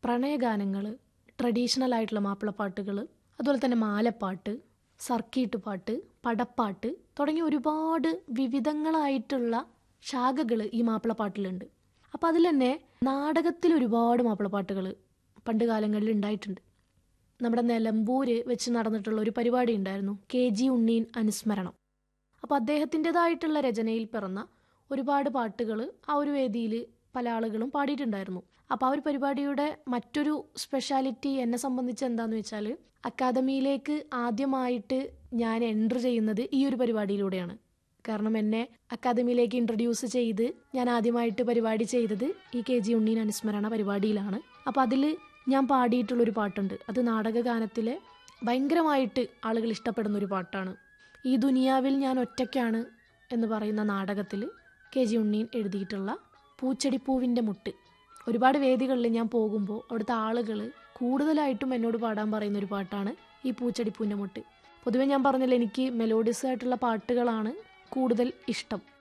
പ്രണയഗാനങ്ങൾ traditional ആയിട്ടുള്ള മാപ്പിളപ്പാട്ടുകൾ അതുപോലെ തന്നെ മാലപ്പാട്ട് സർക്കീട്ട് പാട്ട് പടപ്പാട്ട് തുടങ്ങിയ ഒരുപാട് വിവിധങ്ങളായിട്ടുള്ള ശാഖകൾ ഈ മാപ്പിളപ്പാട്ടിലുണ്ട് അപ്പോൾ അതിൽ തന്നെ നാടകത്തിൽ ഒരുപാട് മാപ്പിളപ്പാട്ടുകൾ പണ്ട് കാലങ്ങളിൽ ഉണ്ടായിട്ടുണ്ട് നമ്മുടെ നിലമ്പൂര് വെച്ച് നടന്നിട്ടുള്ള ഒരു പരിപാടി ഉണ്ടായിരുന്നു കെ ജി ഉണ്ണീൻ അനുസ്മരണം അപ്പോൾ അദ്ദേഹത്തിൻ്റെതായിട്ടുള്ള രചനയിൽ പിറന്ന ഒരുപാട് പാട്ടുകൾ ആ ഒരു വേദിയിൽ പല ആളുകളും പാടിയിട്ടുണ്ടായിരുന്നു അപ്പോൾ ആ ഒരു പരിപാടിയുടെ മറ്റൊരു സ്പെഷ്യാലിറ്റി എന്നെ സംബന്ധിച്ച് എന്താണെന്ന് വെച്ചാൽ അക്കാദമിയിലേക്ക് ആദ്യമായിട്ട് ഞാൻ എൻട്രി ചെയ്യുന്നത് ഈ ഒരു പരിപാടിയിലൂടെയാണ് കാരണം എന്നെ അക്കാദമിയിലേക്ക് ഇൻട്രൊഡ്യൂസ് ചെയ്ത് ഞാൻ ആദ്യമായിട്ട് പരിപാടി ചെയ്തത് ഈ കെ ജി ഉണ്ണീൻ അനുസ്മരണ പരിപാടിയിലാണ് അപ്പോൾ അതിൽ ഞാൻ പാടിയിട്ടുള്ളൊരു പാട്ടുണ്ട് അത് നാടകഗാനത്തിലെ ഭയങ്കരമായിട്ട് ആളുകൾ ഇഷ്ടപ്പെടുന്ന ഒരു പാട്ടാണ് ഈ ദുനിയാവിൽ ഞാൻ ഒറ്റയ്ക്കാണ് എന്ന് പറയുന്ന നാടകത്തിൽ കെ ജി ഉണ്ണീൻ എഴുതിയിട്ടുള്ള പൂച്ചെടിപ്പൂവിൻ്റെ മുട്ട് ഒരുപാട് വേദികളിൽ ഞാൻ പോകുമ്പോൾ അവിടുത്തെ ആളുകൾ കൂടുതലായിട്ടും എന്നോട് പാടാൻ പറയുന്ന ഒരു പാട്ടാണ് ഈ പൂച്ചെടിപ്പൂവിൻ്റെ മുട്ട് പൊതുവെ ഞാൻ പറഞ്ഞില്ല എനിക്ക് മെലോഡിയസ് ആയിട്ടുള്ള പാട്ടുകളാണ് കൂടുതൽ ഇഷ്ടം